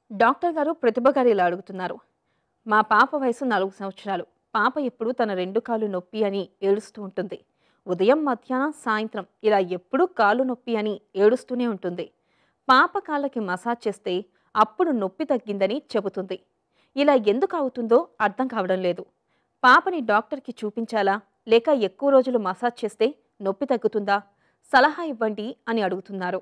doctor గారు ప్రతిభ గారు ఇలా అడుగుతున్నారు మా పాప వయసు నాలుగు సంవత్సరాలు పాప ఎప్పుడు తన రెండు కాళ్ళు నొప్పి అని ఏడుస్తూ ఉంటుంది ఉదయం మధ్యాహ్నం సాయంత్రం ఇలా ఎప్పుడూ కాళ్ళు నొప్పి అని ఏడుస్తూనే ఉంటుంది పాప కాళ్ళకి మసాజ్ చేస్తే అప్పుడు నొప్పి తగ్గిందని చెబుతుంది ఇలా ఎందుకు అవుతుందో అర్థం కావడం లేదు పాపని డాక్టర్కి చూపించాలా లేక ఎక్కువ రోజులు మసాజ్ చేస్తే నొప్పి తగ్గుతుందా సలహా ఇవ్వండి అని అడుగుతున్నారు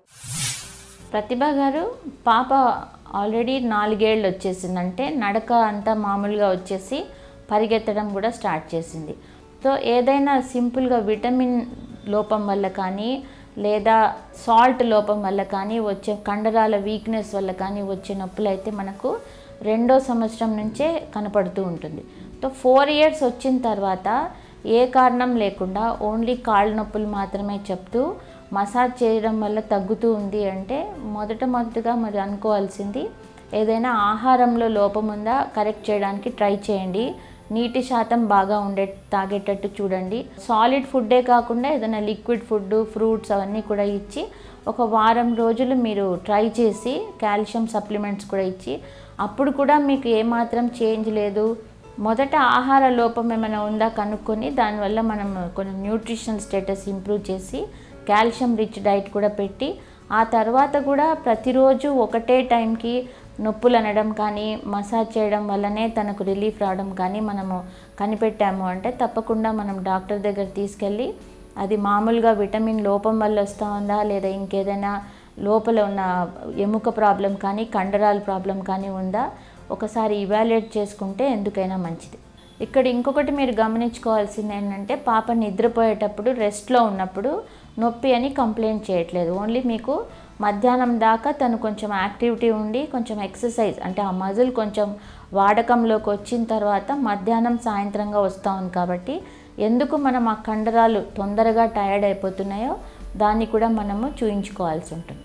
ప్రతిభ గారు పాప ఆల్రెడీ నాలుగేళ్ళు వచ్చేసిందంటే నడక అంతా మామూలుగా వచ్చేసి పరిగెత్తడం కూడా స్టార్ట్ చేసింది సో ఏదైనా సింపుల్గా విటమిన్ లోపం వల్ల కానీ లేదా సాల్ట్ లోపం వల్ల కానీ వచ్చే కండరాల వీక్నెస్ వల్ల కానీ వచ్చే నొప్పులు అయితే మనకు రెండో సంవత్సరం నుంచే కనపడుతూ ఉంటుంది సో ఫోర్ ఇయర్స్ వచ్చిన తర్వాత ఏ కారణం లేకుండా ఓన్లీ కాళ్ళ నొప్పులు మాత్రమే చెప్తూ మసాజ్ చేయడం వల్ల తగ్గుతూ ఉంది అంటే మొదట మొదటగా మరి అనుకోవాల్సింది ఏదైనా ఆహారంలో లోపం ఉందా కరెక్ట్ చేయడానికి ట్రై చేయండి నీటి శాతం బాగా ఉండే తాగేటట్టు చూడండి సాలిడ్ ఫుడ్డే కాకుండా ఏదైనా లిక్విడ్ ఫుడ్ ఫ్రూట్స్ అవన్నీ కూడా ఇచ్చి ఒక వారం రోజులు మీరు ట్రై చేసి కాల్షియం సప్లిమెంట్స్ కూడా ఇచ్చి అప్పుడు కూడా మీకు ఏమాత్రం చేంజ్ లేదు మొదట ఆహార లోపం ఏమైనా ఉందా కనుక్కొని దానివల్ల మనం కొన్ని న్యూట్రిషనల్ స్టేటస్ ఇంప్రూవ్ చేసి కాల్షియం రిచ్ డైట్ కూడా పెట్టి ఆ తర్వాత కూడా ప్రతిరోజు ఒకటే టైంకి నొప్పులు అనడం కానీ మసాజ్ చేయడం వల్లనే తనకు రిలీఫ్ రావడం కానీ మనము కనిపెట్టాము అంటే తప్పకుండా మనం డాక్టర్ దగ్గర తీసుకెళ్ళి అది మామూలుగా విటమిన్ లోపం వల్ల వస్తూ ఉందా లేదా ఇంకేదైనా లోపల ఉన్న ఎముక ప్రాబ్లం కానీ కండరాల ప్రాబ్లం కానీ ఉందా ఒకసారి ఇవాల్యుయేట్ చేసుకుంటే ఎందుకైనా మంచిది ఇక్కడ ఇంకొకటి మీరు గమనించుకోవాల్సింది ఏంటంటే పాప నిద్రపోయేటప్పుడు రెస్ట్లో ఉన్నప్పుడు నొప్పి అని కంప్లైంట్ చేయట్లేదు ఓన్లీ మీకు మధ్యాహ్నం దాకా తను కొంచెం యాక్టివిటీ ఉండి కొంచెం ఎక్సర్సైజ్ అంటే ఆ మజిల్ కొంచెం వాడకంలోకి వచ్చిన తర్వాత మధ్యాహ్నం సాయంత్రంగా వస్తూ ఉంది కాబట్టి ఎందుకు మనం ఆ కండరాలు తొందరగా టయర్డ్ అయిపోతున్నాయో దాన్ని కూడా మనము చూయించుకోవాల్సి ఉంటుంది